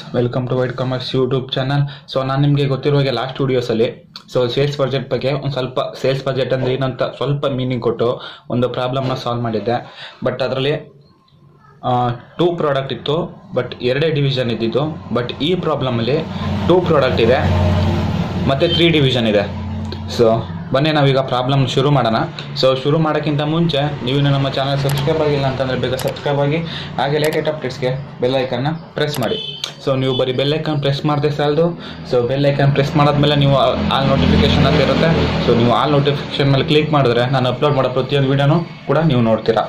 welcome to white commerce YouTube channel so ನಾನು ನಿಮಗೆ ಗೊತ್ತಿರೋ ಹಾಗೆ ಲಾಸ್ಟ್ ವಿಡಿಯೋಸಲ್ಲಿ ಸೊ ಸೇಲ್ಸ್ ಬಜೆಟ್ ಬಗ್ಗೆ ಒಂದು ಸ್ವಲ್ಪ ಸೇಲ್ಸ್ ಬಜೆಟ್ ಅಂದರೆ ಏನಂತ ಸ್ವಲ್ಪ ಮೀನಿಂಗ್ ಕೊಟ್ಟು ಒಂದು ಪ್ರಾಬ್ಲಮ್ನ ಸಾಲ್ವ್ ಮಾಡಿದ್ದೆ ಬಟ್ ಅದರಲ್ಲಿ ಟೂ ಪ್ರಾಡಕ್ಟ್ ಇತ್ತು ಬಟ್ ಎರಡೇ ಡಿವಿಷನ್ ಇದ್ದಿದ್ದು ಬಟ್ ಈ ಪ್ರಾಬ್ಲಮಲ್ಲಿ ಟೂ ಪ್ರಾಡಕ್ಟ್ ಇದೆ ಮತ್ತು ತ್ರೀ ಡಿವಿಷನ್ ಇದೆ ಸೊ ಬನ್ನಿ ನಾವೀಗ ಪ್ರಾಬ್ಲಮ್ ಶುರು ಮಾಡೋಣ ಸೊ ಶುರು ಮಾಡೋಕ್ಕಿಂತ ಮುಂಚೆ ನೀವು ನಮ್ಮ ಚಾನಲ್ ಸಬ್ಸ್ಕ್ರೈಬ್ ಆಗಿಲ್ಲ ಅಂತಂದರೆ ಬೇಗ ಸಬ್ಸ್ಕ್ರೈಬ್ ಆಗಿ ಹಾಗೆ ಲೇಟೆಸ್ಟ್ ಅಪ್ಡೇಟ್ಸ್ಗೆ ಬೆಲ್ ಐಕನ್ನ ಪ್ರೆಸ್ ಮಾಡಿ ಸೊ ನೀವು ಬರೀ ಬೆಲ್ ಐಕನ್ ಪ್ರೆಸ್ ಮಾಡಿದ್ರೆ ಸಾಲದು ಸೊ ಬೆಲ್ ಐಕನ್ ಪ್ರೆಸ್ ಮಾಡಾದ್ಮೇಲೆ ನೀವು ಆಲ್ ನೋಟಿಫಿಕೇಶನ್ ಅಂತ ಇರುತ್ತೆ ಸೊ ನೀವು ಆಲ್ ನೋಟಿಫಿಕೇಶನ್ ಮೇಲೆ ಕ್ಲಿಕ್ ಮಾಡಿದ್ರೆ ನಾನು ಅಪ್ಲೋಡ್ ಮಾಡೋ ಪ್ರತಿಯೊಂದು ವೀಡಿಯೋನು ಕೂಡ ನೀವು ನೋಡ್ತೀರಾ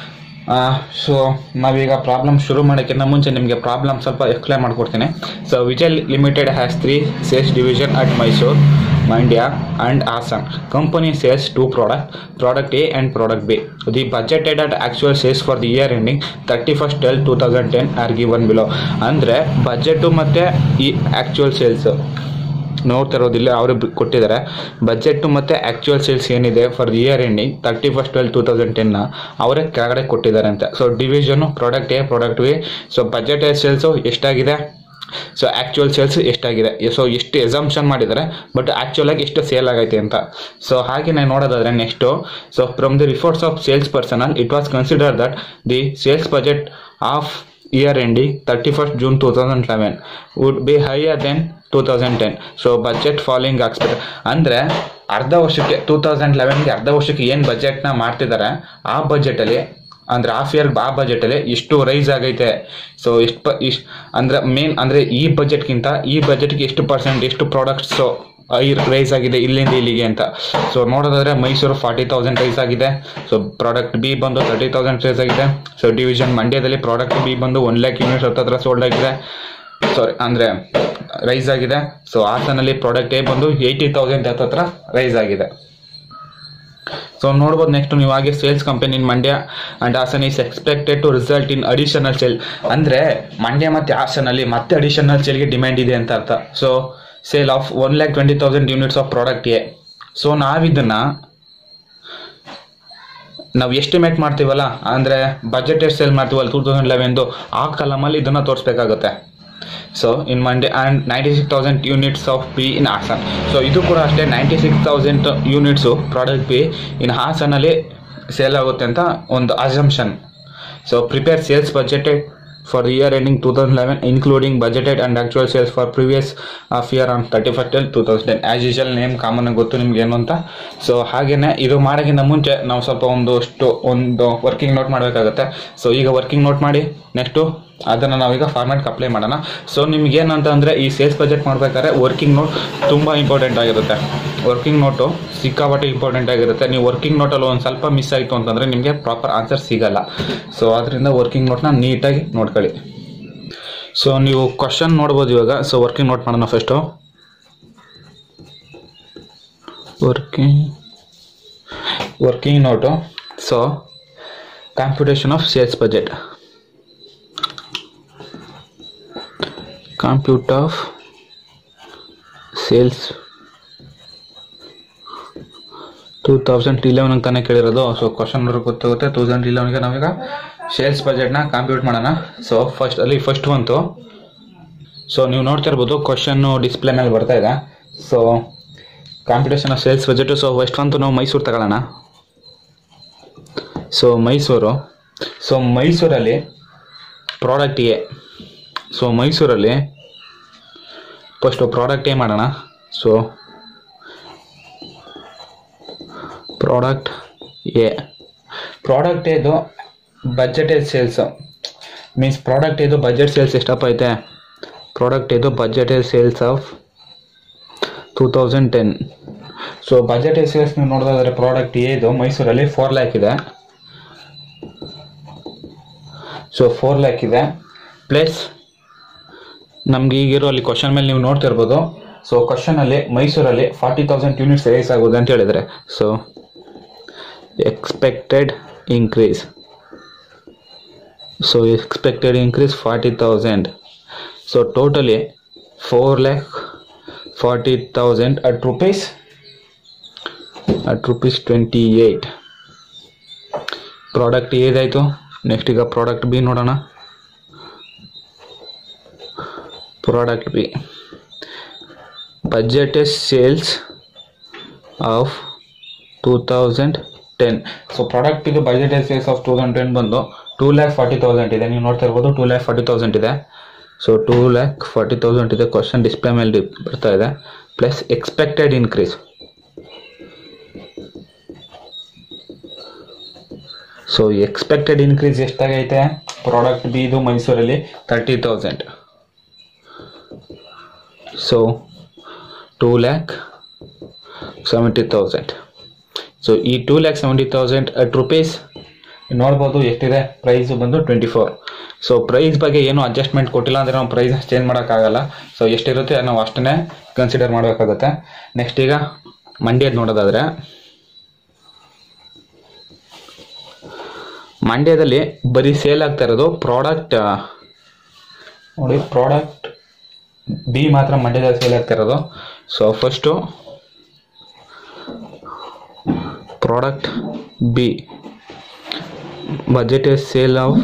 ಸೊ ನಾವೀಗ ಪ್ರಾಬ್ಲಮ್ ಶುರು ಮಾಡೋಕ್ಕಿಂತ ಮುಂಚೆ ನಿಮಗೆ ಪ್ರಾಬ್ಲಮ್ ಸ್ವಲ್ಪ ಎಕ್ಸ್ಪ್ಲೈನ್ ಮಾಡ್ಕೊಡ್ತೀನಿ so Vijay limited has three sales division at Mysuru Mandya and Hassan company sales two product product A and product B the budgeted at actual sales for the year ending thirty first twelve two thousand ten are given below ಅಂದರೆ budget ಮತ್ತು ಈ actual sales ನೋಡ್ತಾ ಇರೋದಿಲ್ಲ ಅವರು ಕೊಟ್ಟಿದ್ದಾರೆ budget ಮತ್ತು actual sales ಏನಿದೆ for the year ending thirty first twelve two thousand ಟೆನ್ನ ಅವರೇ ಕೆಳಗಡೆ ಕೊಟ್ಟಿದ್ದಾರೆ ಅಂತ so division product A product B so budget sales ಎಷ್ಟಾಗಿದೆ ಸೊ ಆ್ಯಕ್ಚುಯಲ್ ಸೇಲ್ಸ್ ಎಷ್ಟಾಗಿದೆ ಸೊ ಎಷ್ಟು ಎಸಂಪ್ಷನ್ ಮಾಡಿದ್ದಾರೆ ಬಟ್ ಆ್ಯಕ್ಚುಲಾಗಿ ಎಷ್ಟು ಸೇಲ್ ಆಗೈತೆ ಅಂತ ಸೊ ಹಾಗೆಯೇ ನೋಡೋದಾದರೆ next so from the reports of sales personnel it was consider that the sales budget of year ending thirty first June two thousand eleven would be higher then two thousand ten so budget following expect ಅಂದರೆ ಅರ್ಧ ವರ್ಷಕ್ಕೆ two thousand ಲೆವೆನ್ಗೆ ಅರ್ಧ ವರ್ಷಕ್ಕೆ ಏನು ಬಜೆಟ್ನ ಮಾಡ್ತಿದ್ದಾರೆ ಆ ಬಜೆಟಲ್ಲಿ ಅಂದರೆ ಹಾಫ್ ಇಯರ್ ಆ ಬಜೆಟಲ್ಲಿ ಎಷ್ಟು ರೈಸ್ ಆಗೈತೆ ಸೊ ಎಷ್ಟು ಪ ಇಷ್ಟು ಅಂದರೆ ಮೇನ್ ಅಂದರೆ ಈ ಬಜೆಟ್ಗಿಂತ ಈ ಬಜೆಟ್ಗೆ ಎಷ್ಟು ಪರ್ಸೆಂಟ್ ಎಷ್ಟು ಪ್ರಾಡಕ್ಟ್ಸು ಐ ರೈಸ್ ಆಗಿದೆ ಇಲ್ಲಿಂದ ಇಲ್ಲಿಗೆ ಅಂತ ಸೊ ನೋಡೋದಾದ್ರೆ ಮೈಸೂರು ಫಾರ್ಟಿ ತೌಸಂಡ್ ರೈಸ್ ಆಗಿದೆ ಸೊ ಪ್ರಾಡಕ್ಟ್ ಬಿ ಬಂದು ತರ್ಟಿ ತೌಸಂಡ್ ರೈಸ್ ಆಗಿದೆ ಸೊ ಡಿವಿಷನ್ ಮಂಡ್ಯದಲ್ಲಿ ಪ್ರಾಡಕ್ಟ್ ಬಿ ಬಂದು ಒನ್ ಲ್ಯಾಕ್ ಯೂನಿಟ್ಸ್ ಹತ್ತತ್ರ ಸೋಲ್ಡ್ ಆಗಿದೆ ಸಾರಿ ಅಂದರೆ ರೈಸ್ ಆಗಿದೆ ಸೊ ಹಾಸನಲ್ಲಿ ಪ್ರಾಡಕ್ಟ್ ಎ ಬಂದು ಏಯ್ಟಿ ತೌಸಂಡ್ ಹತ್ತತ್ರ ರೈಸ್ ಆಗಿದೆ ಸೊ ನೋಡ್ಬೋದು ನೆಕ್ಸ್ಟ್ ನೀವು ಹಾಗೆ sales company in Mandya and Hassan is expected to result in additional sale ಅಂದರೆ ಮಂಡ್ಯ ಮತ್ತು ಹಾಸನಲ್ಲಿ ಮತ್ತೆ ಅಡಿಷನಲ್ ಸೇಲ್ಗೆ ಡಿಮ್ಯಾಂಡ್ ಇದೆ ಅಂತ ಅರ್ಥ so sale of one lakh twenty thousand units of product A so ನಾವಿದನ್ನು ನಾವು ಎಸ್ಟಿಮೇಟ್ ಮಾಡ್ತೀವಲ್ಲ ಅಂದರೆ ಬಜೆಟ್ ಎಷ್ಟು ಸೇಲ್ ಮಾಡ್ತೀವಲ್ಲ ಟೂ ತೌಸಂಡ್ ಲೆವೆನ್ದು ಆ ಕಲಮಲ್ಲಿ ಇದನ್ನು ತೋರಿಸ್ಬೇಕಾಗುತ್ತೆ so in Mandya and ninety six thousand units of B in Hassan so ಇದು ಕೂಡ ಅಷ್ಟೇ ninety six thousand units product B in ಹಾಸನಲ್ಲಿ ಸೇಲ್ ಆಗುತ್ತೆ ಅಂತ ಒಂದು assumption so prepare sales budgeted for year ending two thousand eleven including budgeted and actual sales for previous of year on thirty first two thousand ten as usual name common ಗೊತ್ತು ನಿಮ್ಗೆ ಏನು ಅಂತ so ಹಾಗೆಯೇ ಇದು ಮಾಡೋಕ್ಕಿಂತ ಮುಂಚೆ ನಾವು ಸ್ವಲ್ಪ ಒಂದಷ್ಟು ಒಂದು ವರ್ಕಿಂಗ್ ನೋಟ್ ಮಾಡಬೇಕಾಗುತ್ತೆ ಸೊ ಈಗ ವರ್ಕಿಂಗ್ ನೋಟ್ ಮಾಡಿ ನೆಕ್ಸ್ಟು ಅದನ್ನು ನಾವೀಗ ಫಾರ್ಮ್ಯಾಟ್ಗೆ ಅಪ್ಲೈ ಮಾಡೋಣ ಸೊ ನಿಮ್ಗೆ ಏನಂತ ಅಂದರೆ ಈ ಸೇಲ್ಸ್ ಬಜೆಟ್ ಮಾಡಬೇಕಾದ್ರೆ ವರ್ಕಿಂಗ್ ನೋಟ್ ತುಂಬ ಇಂಪಾರ್ಟೆಂಟ್ ಆಗಿರುತ್ತೆ ವರ್ಕಿಂಗ್ ನೋಟು ಸಿಕ್ಕಾಪಟ್ಟೆ ಇಂಪಾರ್ಟೆಂಟ್ ಆಗಿರುತ್ತೆ ನೀವು ವರ್ಕಿಂಗ್ ನೋಟಲ್ಲಿ ಒಂದು ಸ್ವಲ್ಪ ಮಿಸ್ ಆಯಿತು ಅಂತಂದರೆ ನಿಮಗೆ ಪ್ರಾಪರ್ ಆನ್ಸರ್ ಸಿಗಲ್ಲ ಸೊ ಅದರಿಂದ ವರ್ಕಿಂಗ್ ನೋಟ್ನ ನೀಟಾಗಿ ನೋಡ್ಕೊಳ್ಳಿ ಸೊ ನೀವು ಕ್ವಶನ್ ನೋಡ್ಬೋದು ಇವಾಗ ಸೊ ವರ್ಕಿಂಗ್ ನೋಟ್ ಮಾಡೋಣ first working working note so computation of sales budget compute of sales two thousand eleven ಅಂತಾನೆ ಕೇಳಿರೋದು ಸೊ ಕ್ವಶನ್ ಗೊತ್ತಾಗುತ್ತೆ ತೌಸಂಡ್ ಇಲೆವೆನ್ಗೆ ನಾವೀಗ ಸೇಲ್ಸ್ ಬಜೆಟ್ನ ಕಂಪ್ಯೂಟ್ ಮಾಡೋಣ ಸೊ ಫಸ್ಟ್ ಅಲ್ಲಿ ಫಸ್ಟ್ ಬಂತು ಸೊ ನೀವು ನೋಡ್ತಾ ಇರ್ಬೋದು ಕ್ವಶನ್ನು ಡಿಸ್ಪ್ಲೇ ಮೇಲೆ ಬರ್ತಾ ಇದೆ so competition of sales budget so first ಅಂತೂ ನಾವು ಮೈಸೂರು ತಗೊಳ್ಳೋಣ ಸೊ ಮೈಸೂರು ಸೊ ಮೈಸೂರಲ್ಲಿ ಪ್ರಾಡಕ್ಟ್ ಎ ಸೊ ಮೈಸೂರಲ್ಲಿ ಫಸ್ಟು ಪ್ರಾಡಕ್ಟ್ ಏನು ಮಾಡೋಣ ಸೊ ಪ್ರಾಡಕ್ಟ್ ಎ ಪ್ರಾಡಕ್ಟ್ ಇದು ಬಜೆಟೆಡ್ ಸೇಲ್ಸು ಮೀನ್ಸ್ ಪ್ರಾಡಕ್ಟ್ ಇದು ಬಜೆಟ್ ಸೇಲ್ಸ್ ಎಷ್ಟಪ್ಪ ಐತೆ ಪ್ರಾಡಕ್ಟ್ ಇದು budgeted sales of two thousand ten so budgeted sales ನೀವು ನೋಡೋದಾದ್ರೆ ಪ್ರಾಡಕ್ಟ್ ಇದು ಮೈಸೂರಲ್ಲಿ ಫೋರ್ ಲ್ಯಾಕ್ ಇದೆ ಸೊ ಫೋರ್ ಲ್ಯಾಕ್ ಇದೆ ಪ್ಲಸ್ ನಮ್ಗೆ ಈಗಿರೋ ಅಲ್ಲಿ ಕ್ವಶನ್ ಮೇಲೆ ನೀವು ನೋಡ್ತಾ ಇರ್ಬೋದು ಸೊ ಕ್ವಶನಲ್ಲಿ ಮೈಸೂರಲ್ಲಿ ಫಾರ್ಟಿ ತೌಸಂಡ್ ಯೂನಿಟ್ಸ್ ರೈಸ್ ಆಗೋದು ಅಂತ ಹೇಳಿದರೆ so expected increase so expected increase forty thousand so totally four lakh forty thousand at rupees at rupees twenty eight product ಏದಾಯಿತು ನೆಕ್ಸ್ಟ್ ಈಗ ಪ್ರಾಡಕ್ಟ್ ಬಿ ನೋಡೋಣ product B budgeted sales of two thousand ten so product ಇದು budgeted sales of two thousand ten ಬಂದು two lakh forty thousand ಇದೆ ನೀವು ನೋಡ್ತಾ ಇರ್ಬೋದು two lakh forty thousand ಇದೆ so two lakh forty thousand ಇದೆ ಕ್ವಶನ್ ಡಿಸ್ಪ್ಲೇ ಮೇಲೆ ಡಿ- ಬರ್ತಾ ಇದೆ plus expected increase so expected increase ಎಷ್ಟಾಗೈತೆ ಪ್ರಾಡಕ್ಟ್ ಬಿ ಇದು ಮೈಸೂರಲ್ಲಿ thirty thousand so two lakh seventy thousand so ಈ two lakh seventy thousand at rupees ನೋಡ್ಬೋದು ಎಷ್ಟಿದೆ ಪ್ರೈಸು ಬಂದು ಟ್ವೆಂಟಿ ಫೋರ್ ಸೊ ಪ್ರೈಸ್ ಬಗ್ಗೆ ಏನು ಅಡ್ಜಸ್ಟ್ಮೆಂಟ್ ಕೊಟ್ಟಿಲ್ಲ ಅಂದರೆ ನಾವು ಪ್ರೈಸ್ ಚೇಂಜ್ ಮಾಡೋಕ್ಕಾಗಲ್ಲ ಸೊ ಎಷ್ಟಿರುತ್ತೆ ನಾವು ಅಷ್ಟನ್ನೇ ಕನ್ಸಿಡರ್ ಮಾಡಬೇಕಾಗುತ್ತೆ ನೆಕ್ಸ್ಟ್ ಈಗ ಮಂಡ್ಯದ ನೋಡೋದಾದರೆ ಮಂಡ್ಯದಲ್ಲಿ ಬರೀ ಸೇಲ್ ಆಗ್ತಾ ಇರೋದು ಪ್ರಾಡಕ್ಟ್ ನೋಡಿ ಪ್ರಾಡಕ್ಟ್ ಬಿ ಮಾತ್ರ ಮಂಡ್ಯದಲ್ಲಿ ಸೇಲ್ ಆಗ್ತಾ ಇರೋದು so first product B budget sale of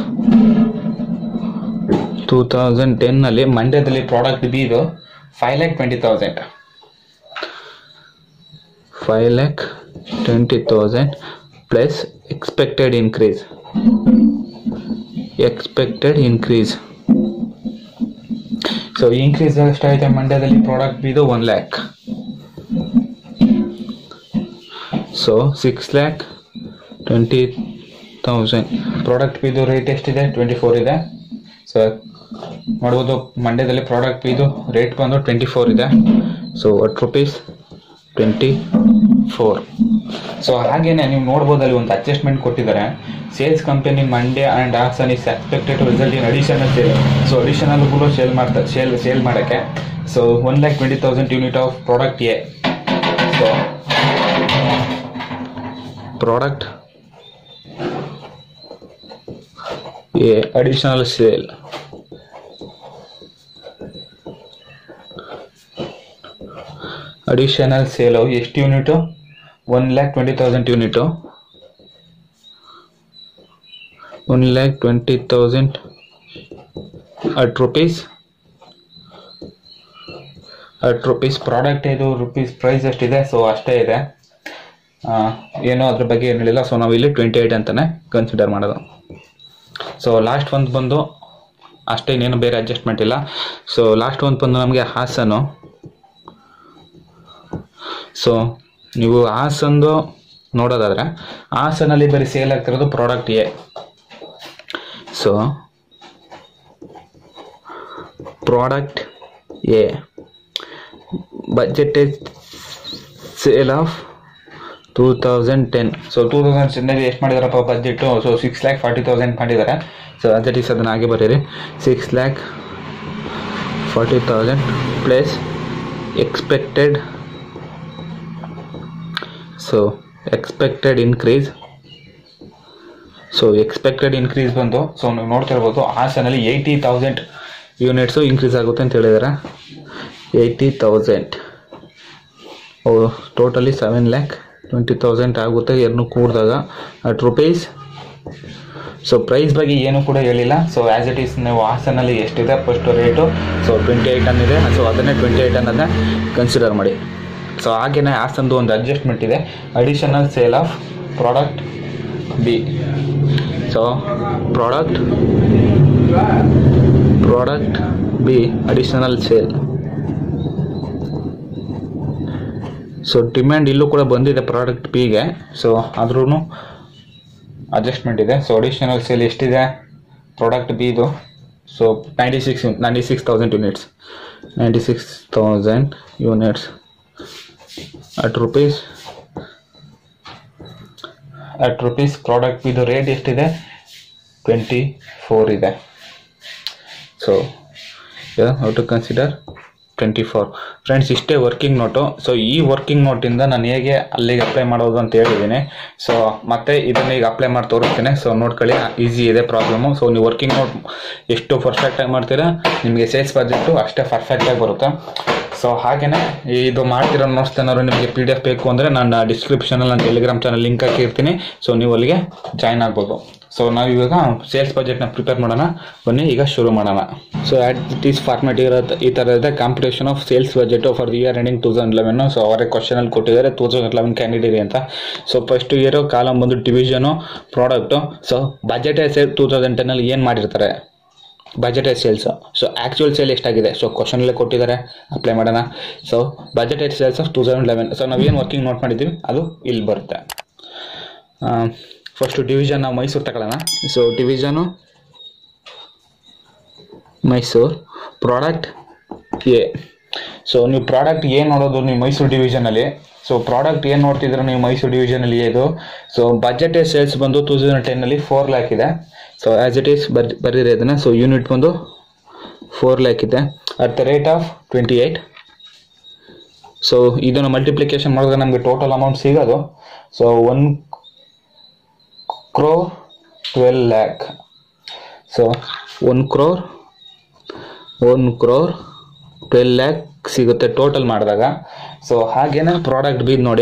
two thousand ಟೆನ್ನಲ್ಲಿ ಮಂಡ್ಯದಲ್ಲಿ ಪ್ರಾಡಕ್ಟ್ ಬಿ ಇದು five lakh twenty thousand five lakh twenty thousand plus expected increase expected increase so increase ಎಷ್ಟಾಗಿದೆ ಮಂಡ್ಯದಲ್ಲಿ ಪ್ರಾಡಕ್ಟ್ ಬಿದು one lakh so six lakh twenty thousand product ಬಿದು rate ಎಷ್ಟಿದೆ twenty four ಇದೆ so ನೋಡ್ಬೋದು ಮಂಡ್ಯದಲ್ಲಿ ಪ್ರಾಡಕ್ಟ್ ಬಿದು ರೇಟ್ ಬಂದು ಟ್ವೆಂಟಿ ಫೋರ್ ಇದೆ so at rupees twenty four so ಹಾಗೇನೆ ನೀವು ನೋಡ್ಬೋದು ಅಲ್ಲಿ ಒಂದು ಅಡ್ಜಸ್ಟ್ಮೆಂಟ್ ಕೊಟ್ಟಿದ್ದಾರೆ sales company Mandya and Hassan is expected result in additional sale so additional ಕೂಡ ಸೇಲ್ ಮಾಡ್ತಾರೆ ಸೇಲ್ ಸೇಲ್ ಮಾಡೋಕ್ಕೆ so one lakh twenty thousand unit of product A so product A additional sale additional sale ಎಷ್ಟು unit one lakh twenty thousand unit one lakh twenty thousand at rupees at rupees product ಇದು rupees price ಎಷ್ಟಿದೆ so ಅಷ್ಟೇ ಇದೆ ಆ, ಏನೋ ಅದ್ರ ಬಗ್ಗೆ ಏನು ಹೇಳಿಲ್ಲ ಸೊ ನಾವು ಇಲ್ಲಿ ಟ್ವೆಂಟಿ ಏಯ್ಟ್ ಅಂತಲೇ ಕನ್ಸಿಡರ್ ಮಾಡೋದು ಸೊ ಲಾಸ್ಟ್ ಒಂದು ಬಂದು ಅಷ್ಟೇ ಇನ್ನೇನು ಬೇರೆ ಅಡ್ಜಸ್ಟ್ಮೆಂಟ್ ಇಲ್ಲ ಸೊ ಲಾಸ್ಟ್ ಒಂದು ಬಂದು ನಮಗೆ ಹಾಸನು ಸೊ ನೀವು ಹಾಸಂದು ನೋಡೋದಾದ್ರೆ ಹಾಸನಲ್ಲಿ ಬರೀ ಸೇಲ್ ಆಗ್ತಿರೋದು product A so product A budgeted sale of two thousand ten so two thousand ಟೆನ್ನಲ್ಲಿ ಎಷ್ಟು ಮಾಡಿದಾರಪ್ಪ budget so six lakh forty thousand ಮಾಡಿದ್ದಾರೆ ಸೊ ಅದೇ ಟೀಸ್ ಅದನ್ನು ಹಾಗೆ ಬರೀರಿ six lakh forty thousand plus expected so expected increase so expected increase ಬಂದು ಸೊ ನೀವು ನೋಡ್ತಾ ಇರ್ಬೋದು ಹಾಸನಲ್ಲಿ ಏಯ್ಟಿ ತೌಸಂಡ್ ಯೂನಿಟ್ಸು ಇನ್ಕ್ರೀಸ್ ಆಗುತ್ತೆ ಅಂತ ಹೇಳಿದ್ದಾರೆ ಏಯ್ಟಿ ತೌಸಂಡ್ ಓ totally seven lakh twenty thousand ಆಗುತ್ತೆ ಎರಡು ಕೂಡಿದಾಗ ಅಟ್ ರುಪೀಸ್ ಸೊ ಪ್ರೈಸ್ ಬಗ್ಗೆ ಏನು ಕೂಡ ಹೇಳಿಲ್ಲ ಸೊ ಆ್ಯಸ್ ಇಟ್ ಈಸ್ ನೀವು ಹಾಸನಲ್ಲಿ ಎಷ್ಟಿದೆ first rate so twenty eight ಅನ್ನಿದೆ ಸೊ ಅದನ್ನೇ ಟ್ವೆಂಟಿ ಏಯ್ಟ್ ಅನ್ನೋದನ್ನ ಕನ್ಸಿಡರ್ ಮಾಡಿ ಸೊ ಹಾಗೆಯೇ ಹಾಸನ್ದು ಒಂದು ಅಡ್ಜಸ್ಟ್ಮೆಂಟ್ ಇದೆ additional sale of product B so product product B additional sale so demand ಇಲ್ಲೂ ಕೂಡ ಬಂದಿದೆ ಪ್ರಾಡಕ್ಟ್ ಬಿಗೆ ಸೊ ಆದ್ರೂ ಅಡ್ಜಸ್ಟ್ಮೆಂಟ್ ಇದೆ ಸೊ ಅಡಿಷನಲ್ ಸೇಲ್ ಎಷ್ಟಿದೆ ಪ್ರಾಡಕ್ಟ್ ಬಿದು so ninety six ninety six thousand units ninety six thousand units at rupees at rupees product ಇದು rate ಎಷ್ಟಿದೆ ಟ್ವೆಂಟಿ ಫೋರ್ ಇದೆ so how to consider twenty four friends ಇಷ್ಟೇ working note so ಈ working ನೋಟಿಂದ ನಾನು ಹೇಗೆ ಅಲ್ಲಿಗೆ ಅಪ್ಲೈ ಮಾಡೋದು ಅಂತ ಹೇಳಿದ್ದೀನಿ ಸೊ ಮತ್ತೆ ಇದನ್ನ ಈಗ ಅಪ್ಲೈ ಮಾಡಿ ತೋರಿಸ್ತೀನಿ ಸೊ ನೋಡ್ಕೊಳ್ಳಿ ಈಸಿ ಇದೆ ಪ್ರಾಬ್ಲಮ್ಮು ಸೊ ನೀವು ವರ್ಕಿಂಗ್ ನೋಟ್ ಎಷ್ಟು ಪರ್ಫೆಕ್ಟಾಗಿ ಮಾಡ್ತೀರಾ ನಿಮಗೆ ಸೇಲ್ಸ್ ಬಜೆಟು ಅಷ್ಟೇ ಪರ್ಫೆಕ್ಟಾಗಿ ಬರುತ್ತೆ ಸೊ ಹಾಗೆಯೇ ಇದು ಮಾಡ್ತಿರೋ ನೋಟ್ಸ್ ಏನಾದ್ರು ನಿಮಗೆ ಪಿ ಡಿ ಎಫ್ ಬೇಕು ಅಂದರೆ ನಾನು ಡಿಸ್ಕ್ರಿಪ್ಷನಲ್ಲಿ ನಾನು ಟೆಲಿಗ್ರಾಮ್ ಚಾನಲ್ ಲಿಂಕ್ ಹಾಕಿರ್ತೀನಿ ಸೊ ನೀವು ಅಲ್ಲಿಗೆ ಜಾಯ್ನ್ ಆಗ್ಬೋದು ಸೊ ನಾವು ಇವಾಗ ಸೇಲ್ಸ್ ಬಜೆಟ್ನ ಪ್ರಿಪೇರ್ ಮಾಡೋಣ ಬನ್ನಿ ಈಗ ಶುರು ಮಾಡೋಣ so as it is format ಇರೋದು ಈ ಥರ ಇದೆ computation of sales budget for the year ending two thousand eleven so ಅವರೇ ಕ್ವಶನಲ್ಲಿ ಕೊಟ್ಟಿದ್ದಾರೆ ಟೂ ತೌಸಂಡ್ ಲೆವೆನ್ ಕ್ಯಾಂಡಿಡೇಟ್ ಅಂತ ಸೊ ಫಸ್ಟ್ ಇಯರು ಕಾಲಮ್ ಬಂದು division product so budget sale two thousand ಟೆನ್ನಲ್ಲಿ ಏನು ಮಾಡಿರ್ತಾರೆ budget sales so actual sale ಎಷ್ಟಾಗಿದೆ so ಕ್ವಶನಲ್ಲೇ ಕೊಟ್ಟಿದ್ದಾರೆ ಅಪ್ಲೈ ಮಾಡೋಣ so budget sales of two thousand eleven so ನಾವೇನು ವರ್ಕಿಂಗ್ ನೋಟ್ ಮಾಡಿದ್ದೀವಿ ಅದು ಇಲ್ಲಿ ಬರುತ್ತೆ ಫಸ್ಟು ಡಿವಿಷನ್ ನಾವು ಮೈಸೂರು ತಗೊಳ್ಳೋಣ so division Mysuru product A so ನೀವು ಪ್ರಾಡಕ್ಟ್ ಏನು ನೋಡೋದು ನೀವು ಮೈಸೂರು ಡಿವಿಷನಲ್ಲಿ ಸೊ ಪ್ರಾಡಕ್ಟ್ ಏನು ನೋಡ್ತಿದ್ರೆ ನೀವು ಮೈಸೂರು ಡಿವಿಷನಲ್ಲಿ ಇದು ಸೊ ಬಜೆಟ್ ಸೇಲ್ಸ್ ಬಂದು ಟೂ ತೌಸಂಡ್ ಟೆನ್ನಲ್ಲಿ ಫೋರ್ ಲ್ಯಾಕ್ ಇದೆ ಸೊ ಆ್ಯಸ್ ಇಟ್ ಈಸ್ ಬರ್ ಬರೀರಿ ಅದನ್ನು ಸೊ ಯೂನಿಟ್ ಬಂದು ಫೋರ್ ಲ್ಯಾಕ್ ಇದೆ at the rate of twenty eight so ಇದನ್ನು ಮಲ್ಟಿಪ್ಲಿಕೇಶನ್ ಮಾಡಿದ್ರೆ ನಮಗೆ ಟೋಟಲ್ ಅಮೌಂಟ್ ಸಿಗೋದು so one crore twelve lakh so one crore one crore twelve lakh ಸಿಗುತ್ತೆ ಟೋಟಲ್ ಮಾಡಿದಾಗ ಸೊ ಹಾಗೇನೆ ಪ್ರಾಡಕ್ಟ್ ಬೀದ್ ನೋಡಿ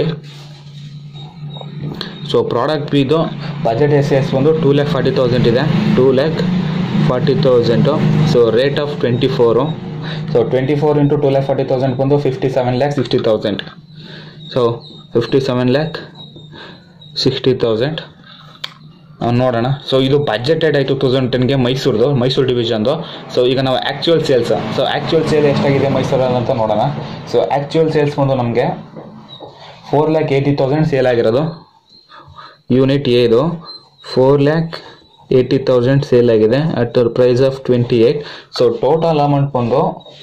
ಸೊ ಪ್ರಾಡಕ್ಟ್ ಬೀದು ಬಜೆಟ್ ಎಸ್ ಎಸ್ ಬಂದು ಟೂ ಲ್ಯಾಕ್ ಫಾರ್ಟಿ ತೌಸಂಡ್ ಇದೆ two lakh forty thousand so rate of twenty four so twenty four into two lakh forty thousand ಬಂದು fifty seven lakh sixty thousand so fifty seven lakh sixty thousand ನೋಡೋಣ so ಇದು budgeted ಆಯಿತು two thousand ಟೆನ್ಗೆ ಮೈಸೂರ್ದು ಮೈಸೂರು ಡಿವಿಷನ್ದು so ಈಗ ನಾವು actual sales so actual sale ಎಷ್ಟಾಗಿದೆ ಮೈಸೂರಲ್ಲಿ ಅಂತ ನೋಡೋಣ ಸೊ ಆ್ಯಕ್ಚುಯಲ್ ಸೇಲ್ಸ್ ಬಂದು ನಮಗೆ four lakh eighty thousand sale ಆಗಿರೋದು ಯೂನಿಟ್ ಎದು four lakh eighty thousand sale ಆಗಿದೆ at price of twenty eight so total amount ಬಂದು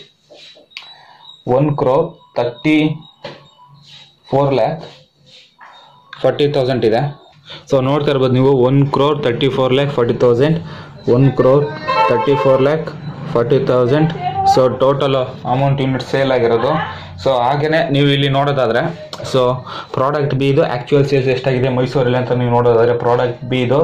one crore thirty four lakh forty thousand ಇದೆ ಸೊ ನೋಡ್ತಾ ಇರ್ಬೋದು ನೀವು one crore thirty four lakh forty thousand one crore thirty four lakh forty thousand so total amount unit sale ಆಗಿರೋದು so ಹಾಗೆಯೇ ನೀವು ಇಲ್ಲಿ ನೋಡೋದಾದರೆ ಸೊ ಪ್ರಾಡಕ್ಟ್ ಬಿ ಇದು ಆ್ಯಕ್ಚುಯಲ್ ಸೇಲ್ಸ್ ಎಷ್ಟಾಗಿದೆ ಮೈಸೂರಲ್ಲಿ ಅಂತ ನೀವು ನೋಡೋದಾದರೆ ಪ್ರಾಡಕ್ಟ್ ಬಿ ಇದು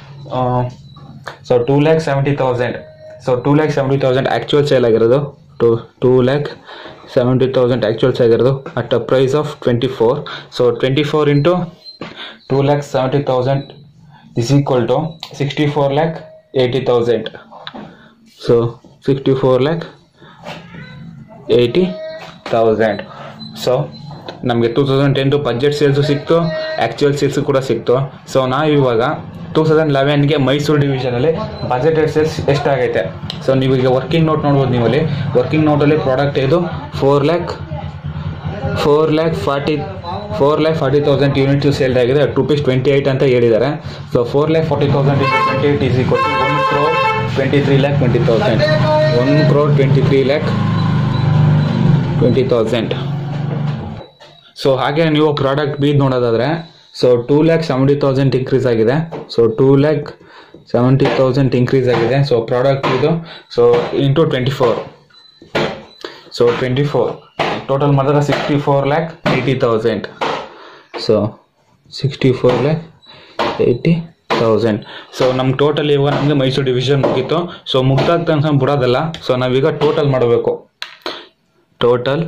so two lakh seventy thousand so two lakh seventy thousand actual sale ಆಗಿರೋದು to two lakh seventy thousand actuals ಆಗಿರೋದು at a price of twenty four so twenty four into two lakh seventy thousand is equal to sixty four lakh eighty thousand so sixty four lakh eighty thousand so ನಮಗೆ two thousand ಟೆನ್ದು budget sales ಸಿಕ್ತು actual sales ಕೂಡ ಸಿಕ್ತು so ನಾವು ಇವಾಗ two thousand ಲೆವೆನ್ಗೆ ಮೈಸೂರು ಡಿವಿಷನಲ್ಲಿ ಬಜೆಟೆಡ್ ಸೇಲ್ಸ್ ಎಷ್ಟಾಗೈತೆ ಸೊ ನೀವು ಈಗ ವರ್ಕಿಂಗ್ ನೋಟ್ ನೋಡ್ಬೋದು ನೀವು ಅಲ್ಲಿ ವರ್ಕಿಂಗ್ ನೋಟಲ್ಲಿ ಪ್ರಾಡಕ್ಟ್ ಇದು four lakh four lakh forty four lakh forty thousand unit sale ಆಗಿದೆ ರುಪೀಸ್ ಟ್ವೆಂಟಿ ಏಯ್ಟ್ ಅಂತ ಹೇಳಿದ್ದಾರೆ so four lakh forty thousand into twenty eight is equal to one crore twenty three lakh twenty thousand one crore twenty three lakh twenty thousand so ಹಾಗೆ ನೀವು product ಬೀದ್ ನೋಡೋದಾದರೆ so two lakh seventy thousand increase ಆಗಿದೆ so two lakh seventy thousand increase ಆಗಿದೆ so product ಇದು so into twenty four so twenty four total ಮಾಡಿದ್ರೆ sixty four lakh eighty thousand so sixty four lakh eighty thousand so ನಮ್ಮ total ಇವಾಗ ನಮಗೆ Mysuru division ಮುಗೀತು so ಮುಗ್ದಾದ ತನಕ ಬಿಡೋದಲ್ಲ ಸೊ ನಾವೀಗ ಟೋಟಲ್ ಮಾಡಬೇಕು ಟೋಟಲ್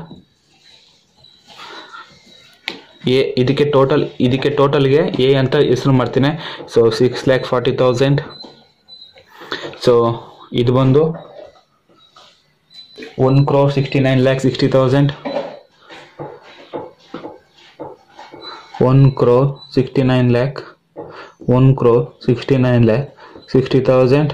ಎ ಇದಕ್ಕೆ ಟೋಟಲ್ ಇದಕ್ಕೆ ಟೋಟಲ್ಗೆ ಎ ಅಂತ ಹೆಸರು ಮಾಡ್ತೀನಿ so six lakh forty thousand so ಇದು ಬಂದು one crore sixty nine lakh sixty thousand one crore sixty nine lakh one crore sixty nine lakh sixty thousand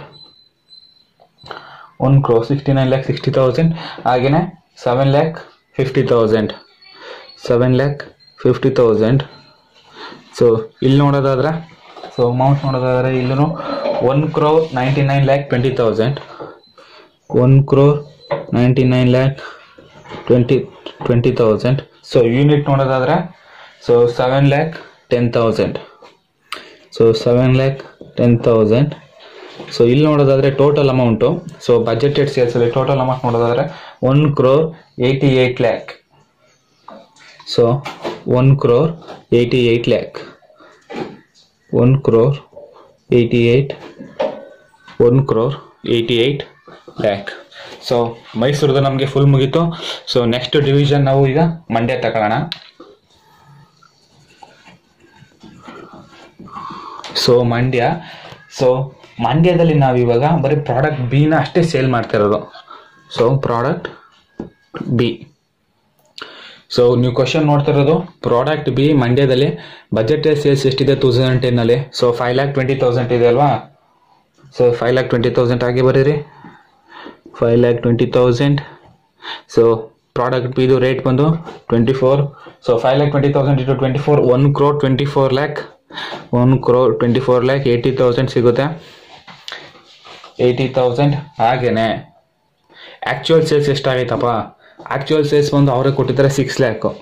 one crore sixty nine lakh sixty thousand ಹಾಗೆಯೇ seven lakh fifty thousand seven lakh fifty thousand so ಇಲ್ಲಿ ನೋಡೋದಾದ್ರೆ so amount ನೋಡೋದಾದ್ರೆ ಇಲ್ಲೂ one crore ninety nine lakh twenty thousand one crore ninety nine lakh twenty twenty thousand so unit ನೋಡೋದಾದ್ರೆ so seven lakh ten thousand so seven lakh ten thousand so ಇಲ್ಲಿ ನೋಡೋದಾದರೆ total amount so budgeted ಸೇಲ್ಸಲ್ಲಿ total amount ನೋಡೋದಾದರೆ one crore eighty eight lakh so one crore eighty eight lakh one crore eighty eight one crore eighty eight lakh so ಮೈಸೂರ್ದು ನಮಗೆ full ಮುಗೀತು so next division ನಾವು ಈಗ ಮಂಡ್ಯ ತಗೊಳ್ಳೋಣ ಸೊ ಮಂಡ್ಯ ಸೊ ಮಂಡ್ಯದಲ್ಲಿ ನಾವು ಇವಾಗ ಬರೀ ಪ್ರಾಡಕ್ಟ್ ಬಿನ ಅಷ್ಟೇ ಸೇಲ್ ಮಾಡ್ತಾ ಇರೋದು ಸೊ ಪ್ರಾಡಕ್ಟ್ ಬಿ ಸೊ ನೀವು ಕ್ವಶನ್ ನೋಡ್ತಾ ಇರೋದು ಪ್ರಾಡಕ್ಟ್ ಬಿ ಮಂಡ್ಯದಲ್ಲಿ ಬಜೆಟ್ ಸೇಲ್ಸ್ ಎಷ್ಟಿದೆ ಟೂ ತೌಸಂಡ್ ಟೆನ್ನಲ್ಲಿ so five lakh twenty thousand ಇದೆ ಅಲ್ವಾ so five lakh twenty thousand ಆಗಿ ಬರೀರಿ five lakh twenty thousand so product ಬಿದು ರೇಟ್ ಬಂದು twenty four so five lakh twenty thousand into twenty four one crore twenty four lakh one crore twenty four lakh eighty thousand ಸಿಗುತ್ತೆ eighty thousand ಹಾಗೇನೆ actual sales ಎಷ್ಟಾಗೈತಪ್ಪ actual sales ಬಂದು ಅವರೇ ಕೊಟ್ಟಿದ್ದಾರೆ six lakh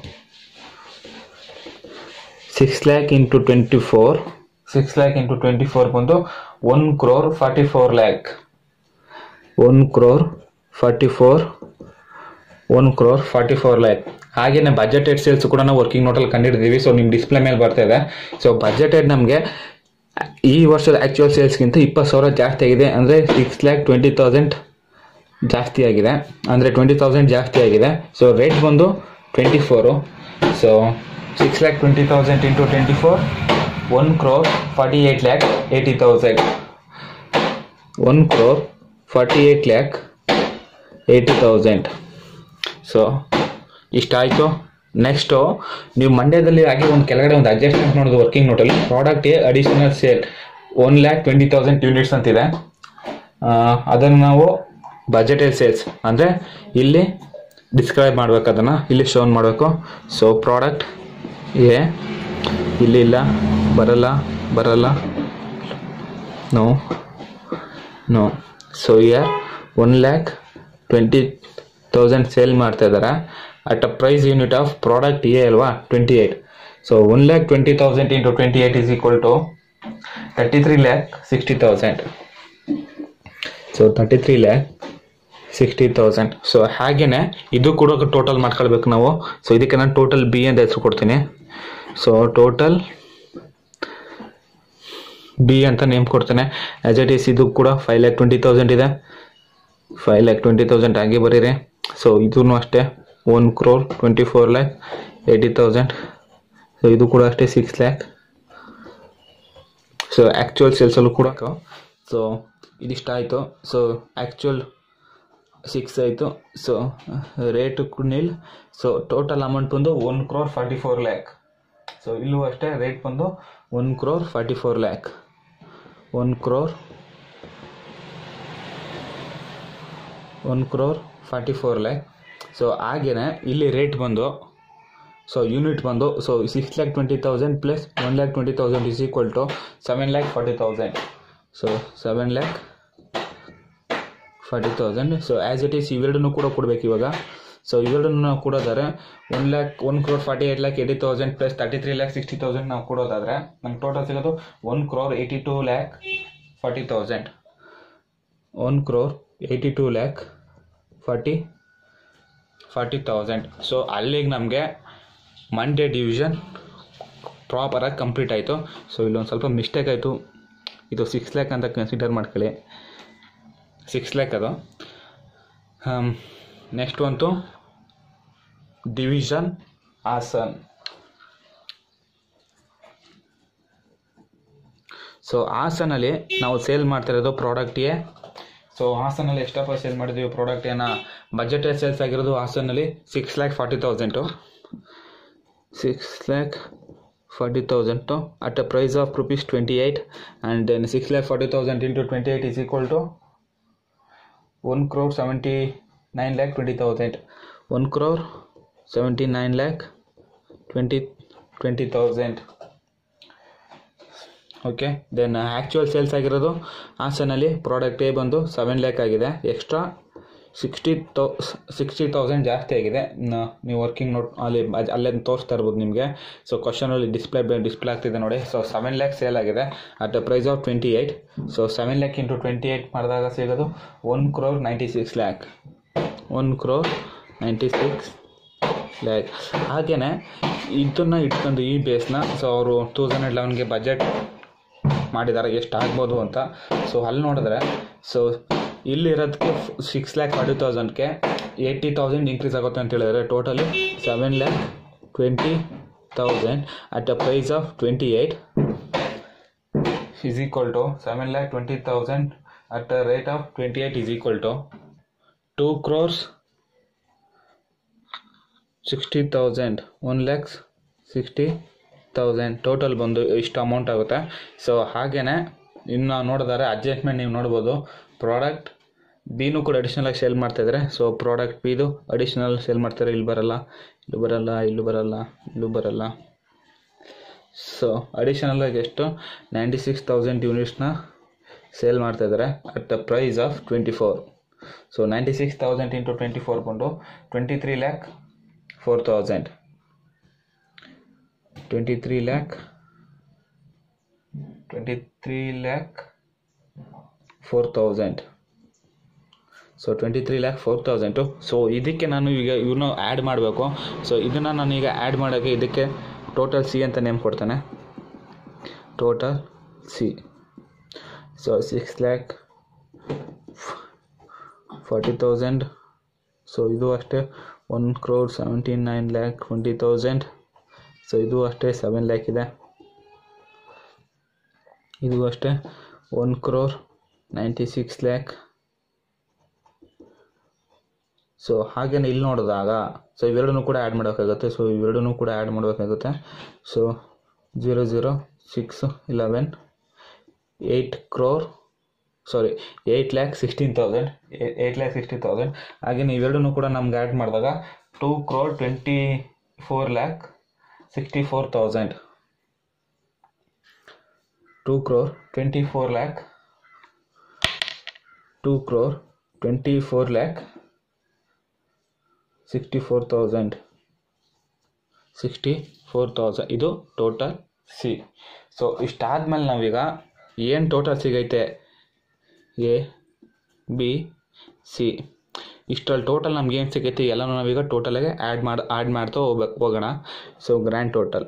six lakh into twenty four six lakh into twenty four ಬಂದು one crore forty four lakh one crore forty four one crore forty four lakh ಹಾಗೆಯೇ budgeted sales ಕೂಡ ನಾವು ವರ್ಕಿಂಗ್ ನೋಟಲ್ಲಿ ಕಂಡಿಡ್ತೀವಿ ಸೊ ನಿಮ್ಮ ಡಿಸ್ಪ್ಲೇ ಮೇಲೆ ಬರ್ತಾ ಇದೆ ಸೊ ಬಜೆಟೆಡ್ ನಮಗೆ ಈ ವರ್ಷದ ಆ್ಯಕ್ಚುಯಲ್ ಸೇಲ್ಸ್ಗಿಂತ ಇಪ್ಪತ್ತು ಸಾವಿರ ಜಾಸ್ತಿ ಆಗಿದೆ ಅಂದರೆ ಸಿಕ್ಸ್ ಲ್ಯಾಕ್ ಟ್ವೆಂಟಿ ತೌಸಂಡ್ ಜಾಸ್ತಿ ಆಗಿದೆ ಅಂದರೆ ಟ್ವೆಂಟಿ ತೌಸಂಡ್ ಜಾಸ್ತಿ ಆಗಿದೆ ಸೊ ರೇಟ್ ಬಂದು twenty four so six lakh twenty thousand into twenty four one crore forty eight lakh eighty thousand one crore forty eight lakh eighty thousand so ಇಷ್ಟಾಯಿತು ನೆಕ್ಸ್ಟು ನೀವು ಮಂಡ್ಯದಲ್ಲಿ ಹಾಗೆ ಒಂದು ಕೆಳಗಡೆ ಒಂದು ಅಡ್ಜಸ್ಟ್ಮೆಂಟ್ ನೋಡೋದು ವರ್ಕಿಂಗ್ ನೋಟಲ್ಲಿ product A additional sale one lakh twenty thousand units ಅಂತಿದೆ ಅದನ್ನು ನಾವು ಬಜೆಟೆಡ್ ಸೇಲ್ಸ್ ಅಂದರೆ ಇಲ್ಲಿ ಡಿಸ್ಕ್ರೈಬ್ ಮಾಡ್ಬೇಕು ಅದನ್ನು ಇಲ್ಲಿ ಶೋನ್ ಮಾಡಬೇಕು ಸೊ ಪ್ರಾಡಕ್ಟ್ ಎ ಇಲ್ಲಿ ಇಲ್ಲ ಬರಲ್ಲ ಬರಲ್ಲ no no so year one lakh twenty thousand sale ಮಾಡ್ತಾ ಇದ್ದಾರೆ at a price unit of product A ಅಲ್ವಾ twenty eight so one lakh twenty thousand into twenty eight is equal to thirty three lakh sixty thousand so thirty three lakh sixty thousand so ಹಾಗೇನೆ ಇದು ಕೂಡ total ಮಾಡ್ಕೊಳ್ಬೇಕು ನಾವು so ಇದಕ್ಕೆ ನಾನು total B ಅಂತ ಹೆಸರು ಕೊಡ್ತೀನಿ ಸೊ ಟೋಟಲ್ ಬಿ ಅಂತ ನೇಮ್ ಕೊಡ್ತೇನೆ ಆಸ್ ಇಟ್ ಈಸ್ ಇದು ಕೂಡ ಫೈವ್ ಲ್ಯಾಕ್ ಟ್ವೆಂಟಿ ತೌಸಂಡ್ ಇದೆ ಫೈವ್ ಲ್ಯಾಕ್ ಟ್ವೆಂಟಿ ತೌಸಂಡ್ ಆಗಿ ಬರೀರಿ ಸೊ ಇದೂ ಅಷ್ಟೇ one crore twenty four lakh eighty thousand so ಇದು ಕೂಡ ಅಷ್ಟೇ ಸಿಕ್ಸ್ ಲ್ಯಾಕ್ ಸೊ ಆ್ಯಕ್ಚುಯಲ್ ಸೇಲ್ಸಲ್ಲೂ ಕೂಡ ಸೊ ಇದಿಷ್ಟ ಆಯಿತು ಸೊ ಆ್ಯಕ್ಚುಯಲ್ ಸಿಕ್ಸ್ ಆಯಿತು so rate nil so total amount ಬಂದು one crore forty four lakh so ಇಲ್ಲೂ ಅಷ್ಟೇ ರೇಟ್ ಬಂದು one crore forty four lakh one crore one crore forty four lakh so ಹಾಗೇನೆ ಇಲ್ಲಿ ರೇಟ್ ಬಂದು ಸೊ ಯೂನಿಟ್ ಬಂದು so six lakh twenty thousand plus one lakh twenty thousand is equal to seven lakh forty thousand so seven lakh forty thousand so as it is ಇವೆರಡನ್ನೂ ಕೂಡ ಕೊಡಬೇಕು ಇವಾಗ so ಇವೆರಡನ್ನು ನಾವು ಕೊಡೋದಾದ್ರೆ one lakh one crore forty eight lakh eighty thousand plus thirty three lakh sixty thousand ನಾವು ಕೊಡೋದಾದ್ರೆ ನಮ್ಗೆ total ಸಿಗೋದು one crore eighty two lakh forty thousand one crore eighty two lakh forty forty thousand so ಅಲ್ಲಿಗೆ ನಮಗೆ ಮಂಡ್ಯ ಡಿವಿಷನ್ ಪ್ರಾಪರಾಗಿ ಕಂಪ್ಲೀಟ್ ಆಯಿತು ಸೊ ಇಲ್ಲೊಂದು ಸ್ವಲ್ಪ ಮಿಸ್ಟೇಕ್ ಆಯಿತು ಇದು ಸಿಕ್ಸ್ ಲ್ಯಾಕ್ ಅಂತ ಕನ್ಸಿಡರ್ ಮಾಡ್ಕೊಳ್ಳಿ ಸಿಕ್ಸ್ ಲ್ಯಾಕ್ ಅದು ನೆಕ್ಸ್ಟ್ ಬಂತು ಡಿವಿಷನ್ ಹಾಸನ್ ಸೊ ಹಾಸನಲ್ಲಿ ನಾವು ಸೇಲ್ ಮಾಡ್ತಿರೋದು ಪ್ರಾಡಕ್ಟ್ಗೆ ಸೊ ಹಾಸನಲ್ಲಿ ಎಷ್ಟಪ್ಪ ಸೇಲ್ ಮಾಡಿದ್ದೀವಿ ಪ್ರಾಡಕ್ಟ್ ಏನ ಬಜೆಟ್ ಸೇಲ್ಸ್ ಆಗಿರೋದು ಹಾಸನಲ್ಲಿ six lakh forty thousand six lakh forty thousand at a price of rupees twenty eight and then six lakh forty thousand into twenty eight is equal to one crore seventy nine lakh twenty thousand one crore seventy nine lakh twenty twenty thousand okay then actual sales ಆಗಿರೋದು ಹಾಸನಲ್ಲಿ product A ಬಂದು seven lakh ಆಗಿದೆ extra sixty ತೌ sixty thousand ಜಾಸ್ತಿ ಆಗಿದೆ ನ- ನೀವು working note ಅಲ್ಲಿ ಅದ್- ಅಲ್ಲೇ ತೋರಿಸ್ತಾ ಇರ್ಬೋದು ನಿಮಗೆ ಸೊ ಕ್ವಶನಲ್ಲಿ ಡಿಸ್ಪ್ಲೇ ಡಿಸ್ಪ್ಲೇ ಆಗ್ತಿದೆ ನೋಡಿ ಸೊ ಸೆವೆನ್ ಲ್ಯಾಕ್ ಸೇಲ್ ಆಗಿದೆ at the price of twenty eight so seven lakh into twenty eight ಮಾಡಿದಾಗ ಸಿಗೋದು one crore ninety six lakh one crore ninety six lakh ಹಾಗೆಯೇ ಇದನ್ನು ಇಟ್ಕೊಂಡು ಈ ಬೇಸ್ನ ಸೊ ಅವರು ಟೂ ತೌಸಂಡ್ ಲೆವೆನ್ಗೆ ಬಜೆಟ್ ಮಾಡಿದ್ದಾರೆ ಎಷ್ಟು ಆಗ್ಬೋದು ಅಂತ ಸೊ ಅಲ್ಲಿ ನೋಡಿದ್ರೆ ಸೊ ಇಲ್ಲಿರೋದಕ್ಕೆ ಸಿಕ್ಸ್ ಲ್ಯಾಕ್ ಫಾರ್ಟಿ ತೌಸಂಡ್ಗೆ ಏಯ್ಟಿ ತೌಸಂಡ್ ಇನ್ಕ್ರೀಸ್ ಆಗುತ್ತೆ ಅಂತ ಹೇಳಿದ್ರೆ totally seven lakh twenty thousand at a price of twenty eight is equal to 7 lakh 20,000 at a rate of 28 is equal to 2 crores 60,000 1 lakhs 60,000 total ಬಂದು ಇಷ್ಟು amount ಆಗುತ್ತೆ so ಹಾಗೇನೆ ಇನ್ನು ನೋಡಿದರೆ ಅಡ್ಜಸ್ಟ್ಮೆಂಟ್ ನೀವು ನೋಡ್ಬೋದು ಪ್ರಾಡಕ್ಟ್ ಬಿನೂ ಕೂಡ ಅಡಿಷ್ನಲಾಗಿ ಸೇಲ್ ಮಾಡ್ತಾಯಿದ್ದಾರೆ ಸೊ ಪ್ರಾಡಕ್ಟ್ ಬಿದು ಅಡಿಷ್ನಲ್ ಸೇಲ್ ಮಾಡ್ತಾರೆ ಇಲ್ಲಿ ಬರಲ್ಲ ಇಲ್ಲೂ ಬರಲ್ಲ ಇಲ್ಲೂ ಬರಲ್ಲ ಇಲ್ಲೂ ಬರಲ್ಲ ಸೊ ಅಡಿಷನಲ್ ಆಗಿ ಎಷ್ಟು ನೈಂಟಿ ಸಿಕ್ಸ್ ತೌಸಂಡ್ ಯೂನಿಟ್ಸ್ನ ಸೇಲ್ ಮಾಡ್ತಾಯಿದ್ದಾರೆ at the price of twenty four so ninety six thousand into twenty four ಬಂದು twenty three lakh four thousand twenty three lakh twenty three lakh four thousand so twenty three lakh four thousand so ಇದಕ್ಕೆ ನಾನು ಈಗ ಇವನ್ನ add ಮಾಡಬೇಕು so ಇದನ್ನು ನಾನು ಈಗ add ಮಾಡೋಕ್ಕೆ ಇದಕ್ಕೆ ಟೋಟಲ್ ಸಿ ಅಂತ ನೇಮ್ ಕೊಡ್ತಾನೆ total C so six lakh forty thousand so ಇದು ಅಷ್ಟೇ one crore seventy nine lakh twenty thousand so ಇದು ಅಷ್ಟೇ ಸೆವೆನ್ ಲ್ಯಾಕ್ ಇದೆ ಇದು ಅಷ್ಟೇ one crore ninety six lakh so ಹಾಗೇನೆ ಇಲ್ಲಿ ನೋಡಿದಾಗ ಸೊ ಇವೆರಡನ್ನೂ ಕೂಡ ಆ್ಯಡ್ ಮಾಡೋಕ್ಕಾಗುತ್ತೆ ಸೊ ಇವೆರಡನ್ನೂ ಕೂಡ ಆ್ಯಡ್ ಮಾಡಬೇಕಾಗುತ್ತೆ so zero zero six eleven eight crore sorry eight lakh sixteen thousand eight lakh sixty thousand ಹಾಗೆಯೇ ಇವೆರಡನ್ನೂ ಕೂಡ ನಮ್ಗೆ ಆ್ಯಡ್ ಮಾಡಿದಾಗ two crore twenty four lakh sixty four thousand two crore twenty four lakh two crore twenty four lakh sixty four thousand sixty four thousand ಇದು total C so ಇಷ್ಟಾದ್ಮೇಲೆ ನಾವೀಗ ಏನು total ಸಿಗೈತೆ ಎ ಬಿ ಸಿ ಇಷ್ಟರಲ್ಲಿ ಟೋಟಲ್ ನಮ್ಗೆ ಏನು ಸಿಗೈತೆ ಎಲ್ಲನೂ ನಾವೀಗ ಟೋಟಲಾಗೆ ಆ್ಯಡ್ ಮಾಡಿ ಆ್ಯಡ್ ಮಾಡ್ತಾ ಹೋಗ್ಬೇಕು ಹೋಗೋಣ so grand total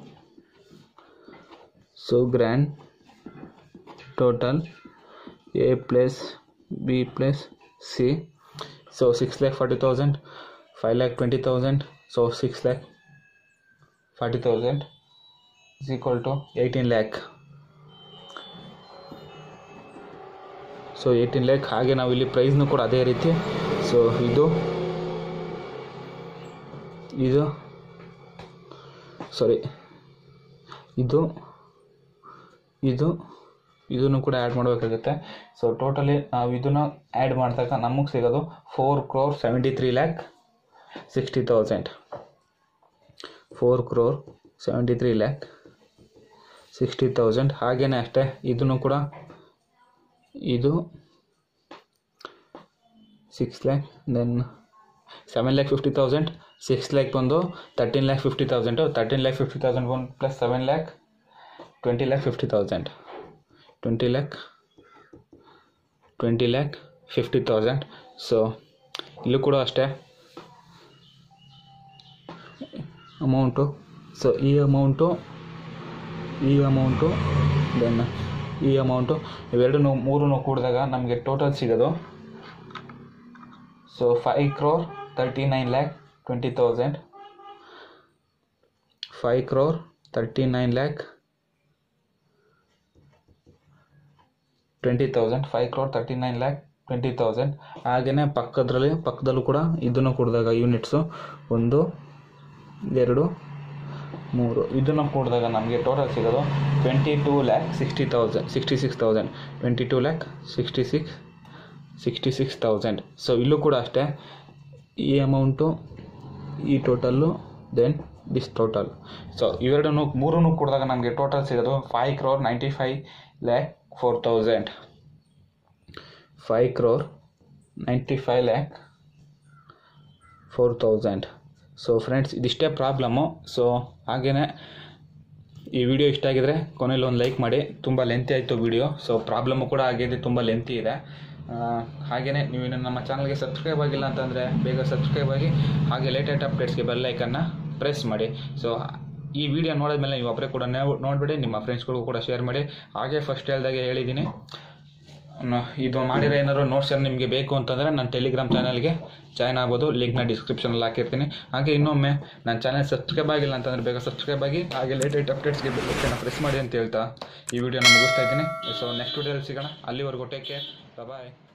so grand total A plus B plus C so six lakh forty thousand five lakh twenty thousand so six lakh forty thousand is equal to eighteen lakh so eighteen lakh ಹಾಗೆ ನಾವು ಇಲ್ಲಿ ಪ್ರೈಸ್ನು ಕೂಡ ಅದೇ ರೀತಿ ಸೊ ಇದು ಇದು ಸಾರಿ ಇದು ಇದು ಇದನ್ನು ಕೂಡ ಆ್ಯಡ್ ಮಾಡಬೇಕಾಗುತ್ತೆ ಸೊ ಟೋಟಲಿ ನಾವು ಇದನ್ನು ಆ್ಯಡ್ ಮಾಡಿದಾಗ ನಮಗೆ ಸಿಗೋದು four crore seventy three lakh sixty thousand four crore seventy three lakh sixty thousand ಹಾಗೆಯೇ ಅಷ್ಟೇ ಇದನ್ನು ಕೂಡ ಇದು six lakh then seven lakh fifty thousand six lakh ಬಂದು thirteen lakh fifty thousand thirteen lakh fifty thousand one plus seven lakh twenty lakh fifty thousand twenty lakh twenty lakh fifty thousand so ಇಲ್ಲೂ ಕೂಡ ಅಷ್ಟೇ amount so ಈ ಅಮೌಂಟು ಈ ಅಮೌಂಟು ದೆನ್ ಈ ಅಮೌಂಟು ಇವೆರಡೂ ಮೂರೂ ಕೂಡಿದಾಗ ನಮಗೆ ಟೋಟಲ್ ಸಿಗೋದು so five crore thirty nine lakh twenty thousand five crore thirty nine lakh twenty thousand five crore thirty nine lakh twenty thousand ಹಾಗೆಯೇ ಪಕ್ಕದ್ರಲ್ಲಿ ಪಕ್ಕದಲ್ಲೂ ಕೂಡ ಇದನ್ನು ಕೂಡಿದಾಗ ಯೂನಿಟ್ಸು ಒಂದು ಎರಡು ಮೂರು ಇದನ್ನು ಕೂಡಿದಾಗ ನಮಗೆ ಟೋಟಲ್ ಸಿಗೋದು twenty two lakh sixty thousand sixty six thousand twenty two lakh sixty six sixty six thousand so ಇಲ್ಲೂ ಕೂಡ ಅಷ್ಟೇ ಈ ಅಮೌಂಟು ಈ total then this total so ಇವೆರಡನ್ನು ಮೂರನ್ನು ಕೂಡಿದಾಗ ನಮಗೆ ಟೋಟಲ್ ಸಿಗೋದು five crore ninety five lakh four thousand five crore ninety five lakh four thousand so friends ಇದಿಷ್ಟೇ ಪ್ರಾಬ್ಲಮ್ಮು ಸೊ ಹಾಗೆಯೇ ಈ ವಿಡಿಯೋ ಇಷ್ಟ ಆಗಿದ್ರೆ ಕೊನೆಯಲ್ಲಿ ಒಂದು ಲೈಕ್ ಮಾಡಿ ತುಂಬ ಲೆಂತಿ ಆಯಿತು ವಿಡಿಯೋ ಸೊ ಪ್ರಾಬ್ಲಮ್ಮು ಕೂಡ ಆಗಿದೆ ತುಂಬ ಲೆಂತಿ ಇದೆ ಹಾಗೆಯೇ ನೀವು ಇನ್ನು ನಮ್ಮ ಚಾನಲ್ಗೆ ಸಬ್ಸ್ಕ್ರೈಬ್ ಆಗಿಲ್ಲ ಅಂತಂದರೆ ಬೇಗ ಸಬ್ಸ್ಕ್ರೈಬ್ ಆಗಿ ಹಾಗೆ ಲೇಟೆಸ್ಟ್ ಅಪ್ಡೇಟ್ಸ್ಗೆ ಬೆಲ್ ಐಕನ್ನ ಪ್ರೆಸ್ ಮಾಡಿ ಸೊ ಈ ವಿಡಿಯೋ ನೋಡಿದ್ಮೇಲೆ ನೀವು ಒಬ್ಬರೇ ಕೂಡ ನೋಡಿಬಿಡಿ ನಿಮ್ಮ ಫ್ರೆಂಡ್ಸ್ಗಳಿಗೂ ಕೂಡ ಶೇರ್ ಮಾಡಿ ಹಾಗೆ ಫಸ್ಟ್ ಹೇಳ್ದಾಗೆ ಹೇಳಿದ್ದೀನಿ ನ- ಇದು ಮಾಡಿರೋ ಏನಾದ್ರು ನೋಟ್ಸ್ ಏನು ನಿಮಗೆ ಬೇಕು ಅಂತಂದರೆ ನನ್ನ ಟೆಲಿಗ್ರಾಮ್ ಚಾನಲ್ಗೆ ಜಾಯ್ನ್ ಆಗ್ಬೋದು ಲಿಂಕ್ನ ಡಿಸ್ಕ್ರಿಪ್ಷನಲ್ಲಿ ಹಾಕಿರ್ತೀನಿ ಹಾಗೆ ಇನ್ನೊಮ್ಮೆ ನನ್ನ ಚಾನಲ್ ಸಬ್ಸ್ಕ್ರೈಬ್ ಆಗಿಲ್ಲ ಅಂತಂದರೆ ಬೇಗ ಸಬ್ಸ್ಕ್ರೈಬ್ ಆಗಿ ಹಾಗೆ ಲೇಟೆಸ್ಟ್ ಅಪ್ಡೇಟ್ಸ್ಗೆ ಬೆಲ್ಲಕ್ಕನ್ನು ಪ್ರೆಸ್ ಮಾಡಿ ಅಂತ ಹೇಳ್ತಾ ಈ ವಿಡಿಯೋನ ಮುಗಿಸ್ತಾ ಇದ್ದೀನಿ ಸೊ ನೆಕ್ಸ್ಟ್ ವಿಡಿಯೋದಲ್ಲಿ ಸಿಗೋಣ ಅಲ್ಲಿವರೆಗೂ ಟೇಕ್ ಕೇರ್ ಬಾಯ್